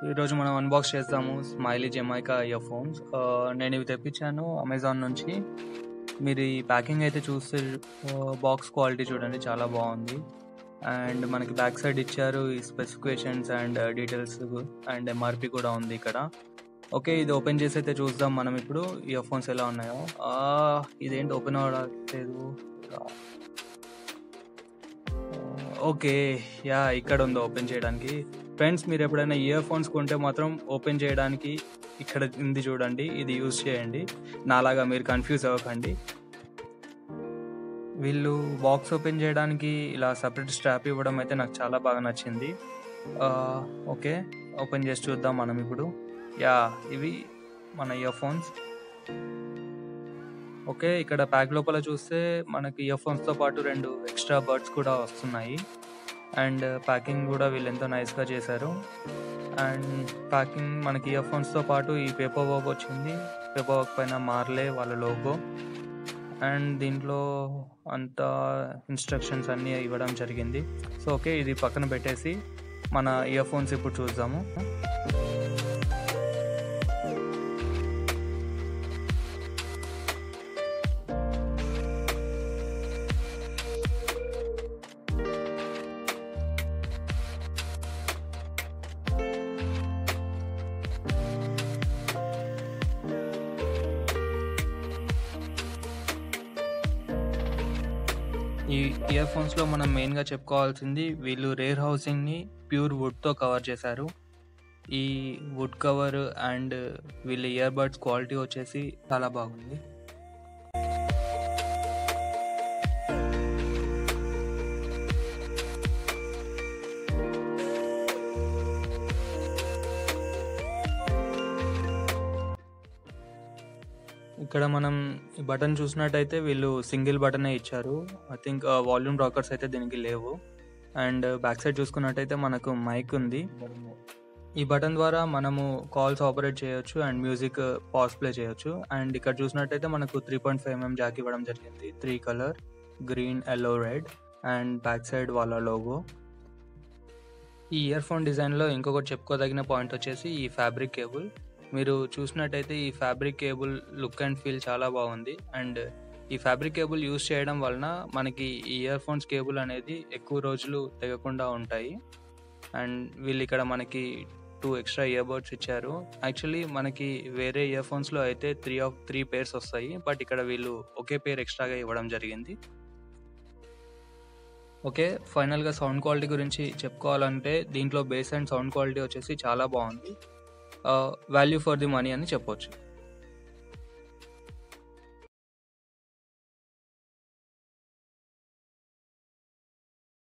ఈరోజు మనం అన్బాక్స్ చేద్దాము స్మైలీ జమైకా ఇయర్ ఫోన్స్ నేను ఇవి తెప్పించాను అమెజాన్ నుంచి మీరు ఈ ప్యాకింగ్ అయితే చూస్తే బాక్స్ క్వాలిటీ చూడండి చాలా బాగుంది అండ్ మనకి బ్యాక్ సైడ్ ఇచ్చారు ఈ specifications and details and MRP కూడా ఉంది ఇక్కడ ఓకే ఇది ఓపెన్ చేసి అయితే చూద్దాం మనం ఇప్పుడు ఇయర్ ఫోన్స్ ఎలా ఉన్నాయో ఆ, ఇదేంటి ఓపెన్ అవ్వట్లేదు ఓకే యా ఇక్కడ ఉంది ఓపెన్ చేయడానికి ఫ్రెండ్స్ మీరు ఎప్పుడైనా ఇయర్ ఫోన్స్ కొంటే మాత్రం ఓపెన్ చేయడానికి ఇక్కడ ఉంది చూడండి ఇది యూజ్ చేయండి నాలాగా మీరు కన్ఫ్యూజ్ అవ్వకండి వీళ్ళు బాక్స్ ఓపెన్ చేయడానికి ఇలా సపరేట్ స్ట్రాప్ ఇవ్వడం అయితే నాకు చాలా బాగా నచ్చింది ఆ, ఓకే ఓపెన్ చేసి చూద్దాం మనం ఇప్పుడు యా ఇవి మన ఇయర్ ఫోన్స్ ఓకే ఇక్కడ ప్యాక్ లోపల చూస్తే మనకి ఇయర్ ఫోన్స్తో పాటు రెండు ఎక్స్ట్రా బర్డ్స్ కూడా వస్తున్నాయి అండ్ ప్యాకింగ్ కూడా వీళ్ళు ఎంతో నైస్గా చేశారు అండ్ ప్యాకింగ్ మనకి ఇయర్ ఫోన్స్తో పాటు ఈ పేపర్ వర్క్ వచ్చింది పేపర్ వర్క్ పైన మార్లే వాళ్ళ లోగో అండ్ దీంట్లో అంత ఇన్స్ట్రక్షన్స్ అన్నీ ఇవ్వడం జరిగింది సో ఓకే ఇది పక్కన పెట్టేసి మన ఇయర్ ఫోన్స్ ఇప్పుడు చూద్దాము ఈ ఇయర్ ఫోన్స్లో మనం మెయిన్గా చెప్పుకోవాల్సింది వీళ్ళు రేర్ హౌసింగ్ని ప్యూర్ వుడ్తో కవర్ చేశారు ఈ వుడ్ కవర్ అండ్ వీళ్ళ ఇయర్ బడ్స్ క్వాలిటీ వచ్చేసి చాలా బాగుంది ఇక్కడ మనం ఈ బటన్ చూసినట్టయితే వీళ్ళు సింగిల్ బటనే ఇచ్చారు ఐ థింక్ వాల్యూమ్ రాకర్స్ అయితే దీనికి లేవు అండ్ బ్యాక్ సైడ్ చూసుకున్నట్టయితే మనకు మైక్ ఉంది ఈ బటన్ ద్వారా మనము కాల్స్ ఆపరేట్ చేయొచ్చు అండ్ మ్యూజిక్ పాస్ ప్లే చేయొచ్చు అండ్ ఇక్కడ చూసినట్టయితే మనకు three point five mm jack ఇవ్వడం జరిగింది three colour green yellow red and back side వాళ్ళ లోగో ఈ ఇయర్ ఫోన్ డిజైన్లో ఇంకొకటి చెప్పుకోదగిన పాయింట్ వచ్చేసి ఈ ఫ్యాబ్రిక్ కేబుల్ మీరు చూసినట్టయితే ఈ fabric cable look and feel చాలా బాగుంది అండ్ ఈ ఫ్యాబ్రిక్ కేబుల్ యూస్ చేయడం వలన మనకి ఈ ఇయర్ ఫోన్స్ కేబుల్ అనేది ఎక్కువ రోజులు తెగకుండా ఉంటాయి అండ్ వీళ్ళు ఇక్కడ మనకి టూ ఎక్స్ట్రా ఇయర్ బడ్స్ ఇచ్చారు యాక్చువల్లీ మనకి వేరే ఇయర్ ఫోన్స్లో అయితే త్రీ ఆఫ్ త్రీ పేర్స్ వస్తాయి బట్ ఇక్కడ వీళ్ళు ఒకే పేర్ ఎక్స్ట్రాగా ఇవ్వడం జరిగింది ఓకే ఫైనల్గా సౌండ్ క్వాలిటీ గురించి చెప్పుకోవాలంటే దీంట్లో బేస్ అండ్ సౌండ్ క్వాలిటీ వచ్చేసి చాలా బాగుంది వాల్యూ ఫర్ ది మనీ అని చెప్పొచ్చు